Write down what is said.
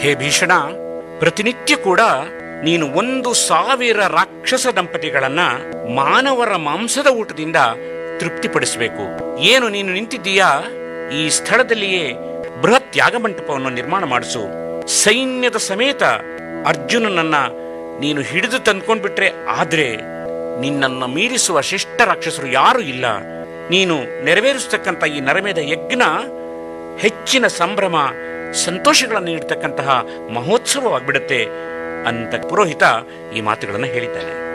ಹೇ ಭೀಷಣ ಪ್ರತಿನಿತ್ಯ ಕೂಡ ನೀನು ಒಂದು ಸಾವಿರ ರಾಕ್ಷಸ ದಂಪತಿಗಳನ್ನ ಮಾನವರ ಮಾಂಸದ ಊಟದಿಂದ ತೃಪ್ತಿಪಡಿಸಬೇಕು ಏನು ನೀನು ನಿಂತಿದ್ದೀಯಾ ಈ ಸ್ಥಳದಲ್ಲಿಯೇ ಬೃಹತ್ ಯಾಗಮಂಟಪವನ್ನು ನಿರ್ಮಾಣ ಮಾಡಿಸು ಸೈನ್ಯದ ಸಮೇತ ಅರ್ಜುನನನ್ನ ನೀನು ಹಿಡಿದು ತಂದ್ಕೊಂಡ್ಬಿಟ್ರೆ ಆದ್ರೆ ನಿನ್ನನ್ನು ಮೀರಿಸುವ ಶಿಷ್ಟ ರಾಕ್ಷಸರು ಯಾರೂ ಇಲ್ಲ ನೀನು ನೆರವೇರಿಸತಕ್ಕಂಥ ಈ ನರಮೇಧ ಯಜ್ಞ ಹೆಚ್ಚಿನ ಸಂಭ್ರಮ ಸಂತೋಷಗಳನ್ನು ನೀಡತಕ್ಕಂತಹ ಮಹೋತ್ಸವವಾಗ್ಬಿಡುತ್ತೆ ಅಂತ ಪುರೋಹಿತ ಈ ಮಾತುಗಳನ್ನು ಹೇಳಿದ್ದಾನೆ